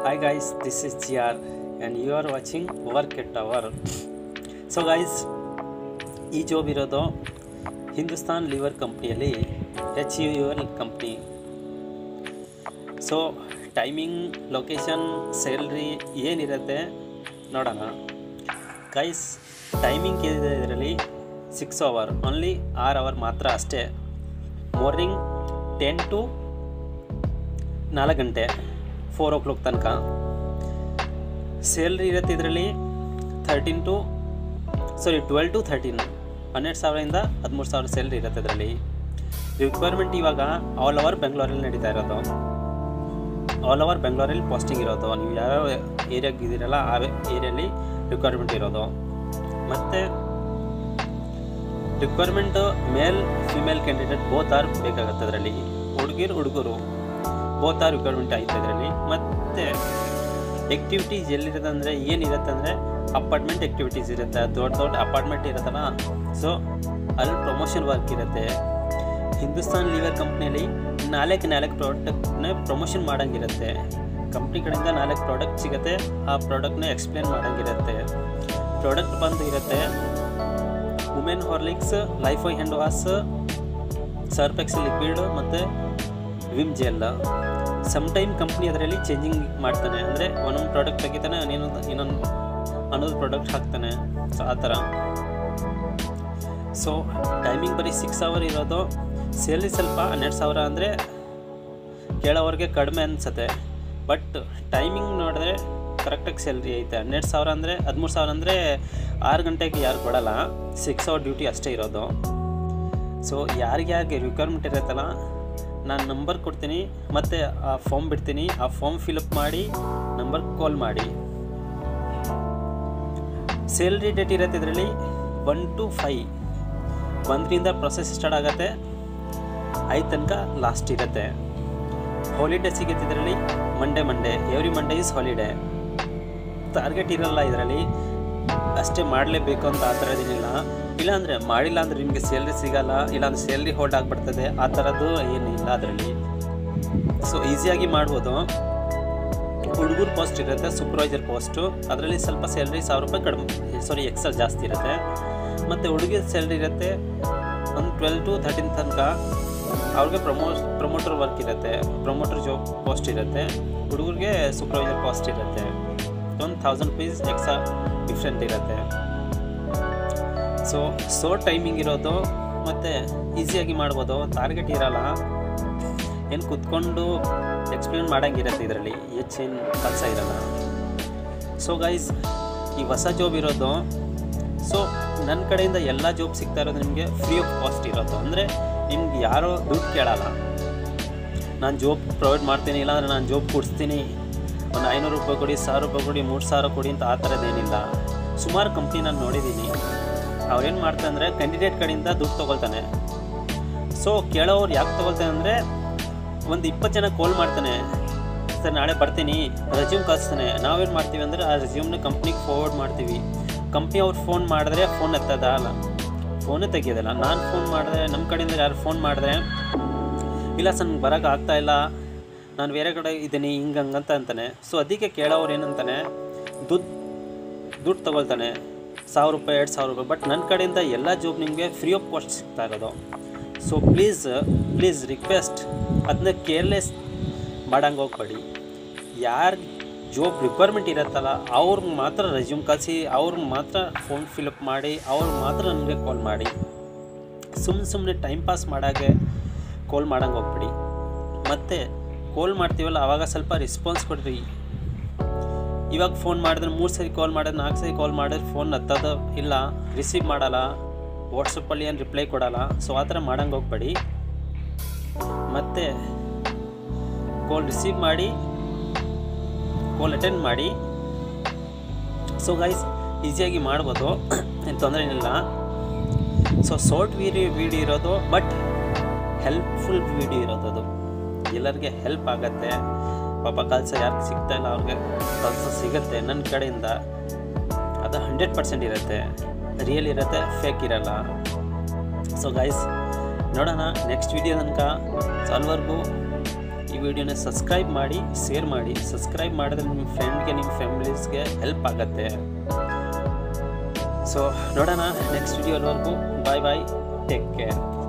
Hi guys, this is GR and you are watching Work at Tower. So guys ಈ job ಇರೋದು Hindustan Lever ಕಂಪ್ನಿಯಲ್ಲಿ H U U L company so timing location salary ಏನಿರುತ್ತೆ ನೋಡೋಣ guys timing ಇದೆ ಇದರಲ್ಲಿ six hour only ಆರು hour ಮಾತ್ರ ಅಷ್ಟೇ ಮಾರ್ನಿಂಗ್ ಟೆನ್ ಟು ನಾಲ್ಕು ಗಂಟೆ ಫೋರ್ ಓ ಕ್ಲಾಕ್ ತನಕ ಸ್ಯಾಲ್ರಿ ಇರುತ್ತೆ ಇದರಲ್ಲಿ thirteen to sorry twelve to thirteen ಹನ್ನೆರಡು ಸಾವಿರದಿಂದ ಹದಿಮೂರು ಸಾವಿರ ಸ್ಯಾಲ್ರಿ ಇರುತ್ತೆ ಇದರಲ್ಲಿ ರಿಕ್ವೈರ್ಮೆಂಟ್ ಇವಾಗ ಆಲ್ ಓವರ್ ಬೆಂಗಳೂರಲ್ಲಿ ನಡೀತಾ ಇರೋದು ಆಲ್ ಓವರ್ ಬೆಂಗಳೂರಲ್ಲಿ ಪೋಸ್ಟಿಂಗ್ ಇರೋದು ನೀವು ಯಾವ್ಯಾವ ಏರಿಯಾಗೆ ಇದ್ದೀರಲ್ಲ ಆ ಏರಿಯಲ್ಲಿ ರಿಕ್ವೈರ್ಮೆಂಟ್ ಇರೋದು ಮತ್ತು requirement male female candidate both are ಬೇಕಾಗುತ್ತೆ ಅದರಲ್ಲಿ ಹುಡುಗಿರು ಹುಡುಗರು ಬೋತ್ ಆರ್ ರಿಕ್ವೈರ್ಮೆಂಟ್ ಆಯ್ತು ಇದರಲ್ಲಿ ಮತ್ತು ಆ್ಯಕ್ಟಿವಿಟೀಸ್ ಎಲ್ಲಿರುತ್ತೆ ಅಂದರೆ ಏನಿರುತ್ತೆ ಅಂದರೆ ಅಪಾರ್ಟ್ಮೆಂಟ್ ಆ್ಯಕ್ಟಿವಿಟೀಸ್ ಇರುತ್ತೆ ದೊಡ್ಡ ದೊಡ್ಡ ಅಪಾರ್ಟ್ಮೆಂಟ್ ಇರುತ್ತಲ್ಲ ಸೊ ಅಲ್ಲಿ ಪ್ರಮೋಷನ್ ವರ್ಕ್ ಇರುತ್ತೆ ಹಿಂದೂಸ್ತಾನ್ ಲಿವರ್ ಕಂಪ್ನಿಯಲ್ಲಿ ನಾಲ್ಕು ನಾಲ್ಕು ಪ್ರಾಡಕ್ಟ್ನ ಪ್ರಮೋಷನ್ ಮಾಡೋಂಗಿರುತ್ತೆ ಕಂಪ್ನಿ ಕಡೆಯಿಂದ ನಾಲ್ಕು ಪ್ರಾಡಕ್ಟ್ ಸಿಗುತ್ತೆ ಆ ಪ್ರಾಡಕ್ಟ್ನ ಎಕ್ಸ್ಪ್ಲೇನ್ ಮಾಡೋಂಗಿರುತ್ತೆ ಪ್ರಾಡಕ್ಟ್ ಬಂದು ಇರುತ್ತೆ women Horlicks life hand wash surf excel liquid ಮತ್ತು Vim gel some time company ಅದರಲ್ಲಿ ಚೇಂಜಿಂಗ್ ಮಾಡ್ತಾನೆ ಅಂದರೆ ಒಂದೊಂದು ಪ್ರಾಡಕ್ಟ್ ತೆಗಿತಾನೆ ಇನ್ನೊಂದು ಇನ್ನೊಂದು ಅನ್ನೋದು ಪ್ರಾಡಕ್ಟ್ ಹಾಕ್ತಾನೆ ಸೊ ಆ ಥರ ಸೊ ಟೈಮಿಂಗ್ ಬರೀ ಸಿಕ್ಸ್ ಅವರ್ ಇರೋದು ಸ್ಯಾಲ್ರಿ ಸ್ವಲ್ಪ ಹನ್ನೆರಡು ಸಾವಿರ ಅಂದರೆ ಕೇಳೋವ್ರಿಗೆ ಕಡಿಮೆ ಅನಿಸುತ್ತೆ ಬಟ್ ಟೈಮಿಂಗ್ ನೋಡಿದ್ರೆ ಕರೆಕ್ಟಾಗಿ ಸ್ಯಾಲ್ರಿ ಐತೆ ಹನ್ನೆರಡು ಸಾವಿರ ಅಂದರೆ ಹದಿಮೂರು ಸಾವಿರ ಅಂದರೆ ಆರು ಗಂಟೆಗೆ ಯಾರು ಕೊಡಲ್ಲ ಸಿಕ್ಸ್ ಅವರ್ ಡ್ಯೂಟಿ ಅಷ್ಟೇ ಇರೋದು ಸೊ ಯಾರಿಗೆ ಯಾರಿಗೆ ರಿಕ್ವೈರ್ಮೆಂಟ್ ಇರುತ್ತಲ್ಲ ನಾನು ನಂಬರ್ ಕೊಡ್ತೀನಿ ಮತ್ತು ಆ ಫಾರ್ಮ್ ಬಿಡ್ತೀನಿ ಆ ಫಾರ್ಮ್ ಫಿಲಪ್ ಮಾಡಿ ನಂಬರ್ ಕಾಲ್ ಮಾಡಿ ಸ್ಯಾಲ್ರಿ ಡೇಟ್ ಇರುತ್ತೆ ಇದರಲ್ಲಿ ಒನ್ ಟು ಫೈ ಒಂದರಿಂದ ಪ್ರೊಸೆಸ್ ಸ್ಟಾರ್ಟ್ ಆಗುತ್ತೆ ಐದು ತನಕ ಲಾಸ್ಟ್ ಇರುತ್ತೆ ಹಾಲಿಡೇ ಸಿಗುತ್ತೆ ಇದರಲ್ಲಿ Monday Monday every Monday is holiday target ಇರಲ್ಲ ಇದರಲ್ಲಿ ಅಷ್ಟೇ ಮಾಡಲೇಬೇಕು ಅಂತ ಆ ಥರದ್ದೇನಿಲ್ಲ ಇಲ್ಲಾಂದರೆ ಮಾಡಿಲ್ಲ ಅಂದರೆ ನಿಮಗೆ ಸ್ಯಾಲ್ರಿ ಸಿಗಲ್ಲ ಇಲ್ಲಾಂದ್ರೆ ಸ್ಯಾಲ್ರಿ ಹೋಲ್ಡ್ ಆಗಿಬಿಡ್ತದೆ ಆ ಥರದ್ದು ಏನಿಲ್ಲ ಅದರಲ್ಲಿ ಸೊ ಈಸಿಯಾಗಿ ಮಾಡ್ಬೋದು ಹುಡುಗರು ಪೋಸ್ಟ್ ಇರುತ್ತೆ ಸೂಪರ್ವೈಸರ್ ಪೋಸ್ಟು ಅದರಲ್ಲಿ ಸ್ವಲ್ಪ ಸ್ಯಾಲ್ರಿ ಸಾವಿರ ರೂಪಾಯಿ ಕಡಿಮೆ ಸಾರಿ ಎಕ್ಸ್ಟ್ರಾ ಜಾಸ್ತಿ ಇರುತ್ತೆ ಮತ್ತು ಹುಡುಗಿರ ಸ್ಯಾಲ್ರಿ ಇರುತ್ತೆ ಒಂದು ಟ್ವೆಲ್ ಟು ಥರ್ಟೀನ್ ತನಕ ಅವ್ರಿಗೆ ಪ್ರಮೋ ಪ್ರಮೋಟರ್ ವರ್ಕ್ ಇರುತ್ತೆ ಪ್ರಮೋಟರ್ ಜಾಬ್ ಪೋಸ್ಟ್ ಇರುತ್ತೆ ಹುಡುಗರಿಗೆ ಸೂಪರ್ವೈಸರ್ ಪೋಸ್ಟ್ ಇರುತ್ತೆ ಒಂದು ಥೌಸಂಡ್ ರುಪೀಸ್ ಎಕ್ಸ್ಟ್ರಾ ಡಿಫ್ರೆಂಟ್ ಇರುತ್ತೆ ಸೊ ಸೋ ಟೈಮಿಂಗ್ ಇರೋದು ಮತ್ತು ಈಸಿಯಾಗಿ ಮಾಡ್ಬೋದು ಟಾರ್ಗೆಟ್ ಇರಲ್ಲ ಏನು ಕುತ್ಕೊಂಡು ಎಕ್ಸ್ಪ್ಲೇನ್ ಮಾಡೋಂಗಿರುತ್ತೆ ಇದರಲ್ಲಿ ಹೆಚ್ಚೇನು ಕೆಲಸ ಇರಲ್ಲ ಸೊ ಗೈಸ್ ಈ ಹೊಸ ಜಾಬ್ ಇರೋದು ಸೊ ನನ್ನ ಕಡೆಯಿಂದ ಎಲ್ಲ ಜಾಬ್ ಸಿಗ್ತಾ ಇರೋದು ನಿಮಗೆ ಫ್ರೀ ಆಫ್ ಕಾಸ್ಟ್ ಇರೋದು ಅಂದರೆ ನಿಮ್ಗೆ ಯಾರೋ ದುಡ್ಡು ಕೇಳಲ್ಲ ನಾನು ಜಾಬ್ ಪ್ರೊವೈಡ್ ಮಾಡ್ತೀನಿ ಇಲ್ಲಾಂದರೆ ನಾನು ಜಾಬ್ ಕೊಡಿಸ್ತೀನಿ ಒಂದು ಐನೂರು ರೂಪಾಯಿ ಕೊಡಿ ಸಾವಿರ ರೂಪಾಯಿ ಕೊಡಿ ಮೂರು ಸಾವಿರ ಕೊಡಿ ಅಂತ ಆ ಥರದ್ದೇನಿಲ್ಲ ಸುಮಾರು ಕಂಪ್ನಿ ನಾನು ನೋಡಿದ್ದೀನಿ ಅವ್ರೇನು ಮಾಡ್ತಾರೆ ಅಂದರೆ ಕ್ಯಾಂಡಿಡೇಟ್ ಕಡೆಯಿಂದ ದುಡ್ಡು ತೊಗೊಳ್ತಾನೆ ಸೊ ಕೇಳೋರು ಯಾಕೆ ತೊಗೊಳ್ತಾನೆ ಅಂದರೆ ಒಂದು ಇಪ್ಪತ್ತು ಜನ ಕಾಲ್ ಮಾಡ್ತಾನೆ ಸರ್ ನಾಳೆ ಬರ್ತೀನಿ ರೆಸ್ಯೂಮ್ ಕಳಿಸ್ತಾನೆ ನಾವೇನು ಮಾಡ್ತೀವಿ ಅಂದರೆ ಆ ರೆಸ್ಯೂಮ್ನ ಕಂಪ್ನಿಗೆ ಫಾರ್ವರ್ಡ್ ಮಾಡ್ತೀವಿ ಕಂಪ್ನಿ ಅವ್ರು ಫೋನ್ ಮಾಡಿದ್ರೆ ಫೋನ್ ಎತ್ತದ ಅಲ್ಲ ಫೋನೇ ತೆಗಿಯೋದಿಲ್ಲ ನಾನು ಫೋನ್ ಮಾಡಿದ್ರೆ ನಮ್ಮ ಕಡೆಯಿಂದ ಯಾರು ಫೋನ್ ಮಾಡಿದ್ರೆ ಇಲ್ಲ ಸರ್ ನಂಗೆ ಬರೋಕೆ ಆಗ್ತಾ ಇಲ್ಲ ನಾನು ಬೇರೆ ಕಡೆ ಇದ್ದೀನಿ ಹಿಂಗೆ ಹಂಗಂತ ಅಂತಾನೆ ಸೊ ಅದಕ್ಕೆ ಕೇಳೋರು ಏನಂತಾನೆ ದುಡ್ಡು ದುಡ್ಡು ತೊಗೊಳ್ತಾನೆ ಸಾವಿರ ರೂಪಾಯಿ ಎರಡು ಸಾವಿರ ರೂಪಾಯಿ ಬಟ್ ನನ್ನ ಕಡೆಯಿಂದ ಎಲ್ಲ ಜಾಬ್ ನಿಮಗೆ ಫ್ರೀ ಆಫ್ ಕಾಸ್ಟ್ ಸಿಗ್ತಾ ಇರೋದು ಸೊ ಪ್ಲೀಸ್ ಪ್ಲೀಸ್ ರಿಕ್ವೆಸ್ಟ್ ಅದನ್ನ ಕೇರ್ಲೆಸ್ ಮಾಡಂಗೆ ಹೋಗ್ಬೇಡಿ ಯಾರು ಜಾಬ್ ರಿಕ್ವೈರ್ಮೆಂಟ್ ಇರುತ್ತಲ್ಲ ಅವ್ರಿಗೆ ಮಾತ್ರ ರೆಸ್ಯೂಮ್ ಕಳಿಸಿ ಅವ್ರಿಗೆ ಮಾತ್ರ ಫೋನ್ ಫಿಲಪ್ ಮಾಡಿ ಅವ್ರಿಗೆ ಮಾತ್ರ ನನಗೆ ಕಾಲ್ ಮಾಡಿ ಸುಮ್ಮನೆ ಸುಮ್ಮನೆ ಟೈಮ್ ಪಾಸ್ ಮಾಡೋಕ್ಕೆ ಕಾಲ್ ಮಾಡಂಗೆ ಹೋಗ್ಬೇಡಿ ಮತ್ತು ಕಾಲ್ ಮಾಡ್ತೀವಲ್ಲ ಆವಾಗ ಸ್ವಲ್ಪ ರೆಸ್ಪಾನ್ಸ್ ಕೊಡ್ರಿ ಇವಾಗ ಫೋನ್ ಮಾಡಿದ್ರೆ ಮೂರು ಸರಿ ಕಾಲ್ ಮಾಡಿದ್ರೆ ನಾಲ್ಕು ಸರಿ ಕಾಲ್ ಮಾಡಿದ್ರೆ ಫೋನ್ ಹತ್ತೋದು ಇಲ್ಲ ರಿಸೀವ್ ಮಾಡಲ್ಲ ವಾಟ್ಸಪ್ಪಲ್ಲಿ ಏನು ರಿಪ್ಲೈ ಕೊಡಲ್ಲ ಸೊ ಆ ಥರ ಮಾಡಂಗೆ ಹೋಗ್ಬೇಡಿ ಮತ್ತು ಕಾಲ್ ರಿಸೀವ್ ಮಾಡಿ ಕಾಲ್ ಅಟೆಂಡ್ ಮಾಡಿ ಸೊ ಗೈಸ್ ಈಸಿಯಾಗಿ ಮಾಡ್ಬೋದು ಏನು ತೊಂದರೆ ಏನಿಲ್ಲ ಸೊ ಶಾರ್ಟ್ ವೀಡಿಯೋ ವೀಡಿಯೋ ಇರೋದು ಬಟ್ ಹೆಲ್ಪ್ಫುಲ್ ವೀಡಿಯೋ ಇರೋದು ಅದು ಎಲ್ಲರಿಗೆ ಹೆಲ್ಪ್ ಆಗತ್ತೆ ಪಾಪ ಕೆಲಸ ಯಾರಿಗೆ ಸಿಗ್ತಾ ಇಲ್ಲ ಅವ್ರಿಗೆ ಕೆಲಸ ಸಿಗುತ್ತೆ ನನ್ನ ಕಡೆಯಿಂದ ಅದು ಹಂಡ್ರೆಡ್ ಪರ್ಸೆಂಟ್ ಇರುತ್ತೆ ರಿಯಲ್ ಇರುತ್ತೆ ಫೇಕ್ ಇರಲ್ಲ ಸೊ ಗೈಸ್ ನೋಡೋಣ ನೆಕ್ಸ್ಟ್ ವೀಡಿಯೋ ತನಕ ಸೊ ಅಲ್ಲಿವರೆಗೂ ವಿಡಿಯೋನ ಸಬ್ಸ್ಕ್ರೈಬ್ ಮಾಡಿ ಶೇರ್ ಮಾಡಿ ಸಬ್ಸ್ಕ್ರೈಬ್ ಮಾಡಿದ್ರೆ ನಿಮ್ಮ ಫ್ರೆಂಡ್ಗೆ ನಿಮ್ಮ ಫ್ಯಾಮಿಲೀಸ್ಗೆ ಹೆಲ್ಪ್ ಆಗುತ್ತೆ ಸೊ ನೋಡೋಣ ನೆಕ್ಸ್ಟ್ ವಿಡಿಯೋವರೆಗೂ ಬಾಯ್ ಬಾಯ್ ಟೇಕ್ ಕೇರ್